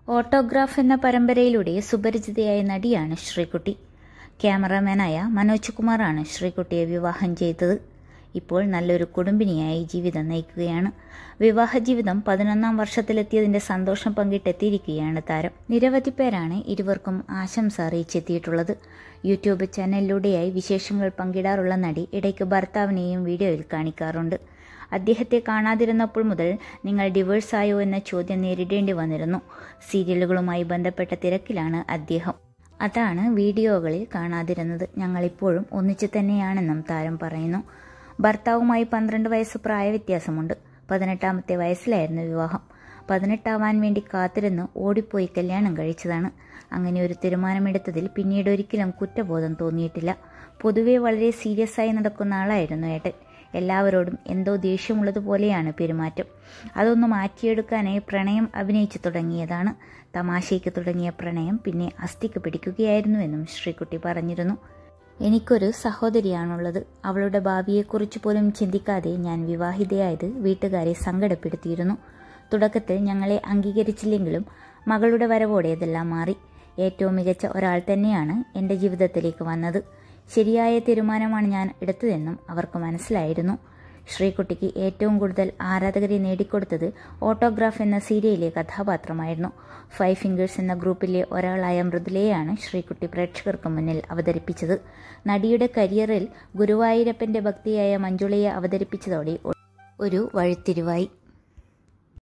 autograph എന്ന പരമ്പരയിലൂടെ സുപരിചിതയായ നടിയാണ് ശ്രീകുട്ടി ക്യാമറാമാനായ മനോജ് കുമാറാണ് ശ്രീകുട്ടിയെ വിവാഹം ചെയ്തത് ഇപ്പോൾ നല്ലൊരു കുടുംബിനിയായി ജീവിതം നയിക്കുകയാണ് വിവാഹ ജീവിതം പതിനൊന്നാം വർഷത്തിലെത്തിയതിന്റെ സന്തോഷം പങ്കിട്ടെത്തിയിരിക്കുകയാണ് താരം നിരവധി പേരാണ് ഇരുവർക്കും ആശംസ അറിയിച്ചെത്തിയിട്ടുള്ളത് യൂട്യൂബ് ചാനലിലൂടെയായി വിശേഷങ്ങൾ പങ്കിടാറുള്ള നടി ഇടയ്ക്ക് ഭർത്താവിനെയും വീഡിയോയിൽ കാണിക്കാറുണ്ട് അദ്ദേഹത്തെ കാണാതിരുന്നപ്പോൾ മുതൽ നിങ്ങൾ ഡിവോഴ്സായോ എന്ന ചോദ്യം നേരിടേണ്ടി വന്നിരുന്നു സീരിയലുകളുമായി ബന്ധപ്പെട്ട തിരക്കിലാണ് അദ്ദേഹം അതാണ് വീഡിയോകളിൽ കാണാതിരുന്നത് ഞങ്ങളിപ്പോഴും ഒന്നിച്ചു തന്നെയാണെന്നും താരം പറയുന്നു ഭർത്താവുമായി പന്ത്രണ്ട് വയസ്സ് പ്രായവ്യത്യാസമുണ്ട് പതിനെട്ടാമത്തെ വയസ്സിലായിരുന്നു വിവാഹം പതിനെട്ടാവാൻ വേണ്ടി കാത്തിരുന്ന് ഓടിപ്പോയി കല്യാണം കഴിച്ചതാണ് അങ്ങനെ ഒരു തീരുമാനമെടുത്തതിൽ പിന്നീട് ഒരിക്കലും കുറ്റബോധം തോന്നിയിട്ടില്ല പൊതുവെ വളരെ സീരിയസ് ആയി നടക്കുന്ന ആളായിരുന്നു ഏട്ടൻ എല്ലാവരോടും എന്തോ ദേഷ്യമുള്ളതുപോലെയാണ് പെരുമാറ്റം അതൊന്ന് മാറ്റിയെടുക്കാനായി പ്രണയം അഭിനയിച്ചു തുടങ്ങിയതാണ് തമാശയ്ക്ക് തുടങ്ങിയ പ്രണയം പിന്നെ അസ്ഥിക്ക് പിടിക്കുകയായിരുന്നുവെന്നും ശ്രീകുട്ടി പറഞ്ഞിരുന്നു എനിക്കൊരു സഹോദരിയാണുള്ളത് അവളുടെ ഭാവിയെക്കുറിച്ച് പോലും ചിന്തിക്കാതെ ഞാൻ വിവാഹിതയായത് വീട്ടുകാരെ സങ്കടപ്പെടുത്തിയിരുന്നു തുടക്കത്തിൽ ഞങ്ങളെ അംഗീകരിച്ചില്ലെങ്കിലും മകളുടെ വരവോടെ ഇതെല്ലാം മാറി ഏറ്റവും മികച്ച ഒരാൾ തന്നെയാണ് എൻ്റെ ജീവിതത്തിലേക്ക് വന്നത് ശരിയായ തീരുമാനമാണ് ഞാൻ എടുത്തതെന്നും അവർക്ക് മനസ്സിലായിരുന്നു ശ്രീകുട്ടിക്ക് ഏറ്റവും കൂടുതൽ ആരാധകരെ നേടിക്കൊടുത്തത് ഓട്ടോഗ്രാഫ് എന്ന സീരിയലിലെ കഥാപാത്രമായിരുന്നു ഫൈവ് ഫിംഗേഴ്സ് എന്ന ഗ്രൂപ്പിലെ ഒരാളായ മൃദുലയെയാണ് ശ്രീകുട്ടി പ്രേക്ഷകർക്ക് മുന്നിൽ അവതരിപ്പിച്ചത് നടിയുടെ കരിയറിൽ ഗുരുവായൂരപ്പന്റെ ഭക്തിയായ മഞ്ജുളയെ അവതരിപ്പിച്ചതോടെ ഒരു വഴിത്തിരിവായി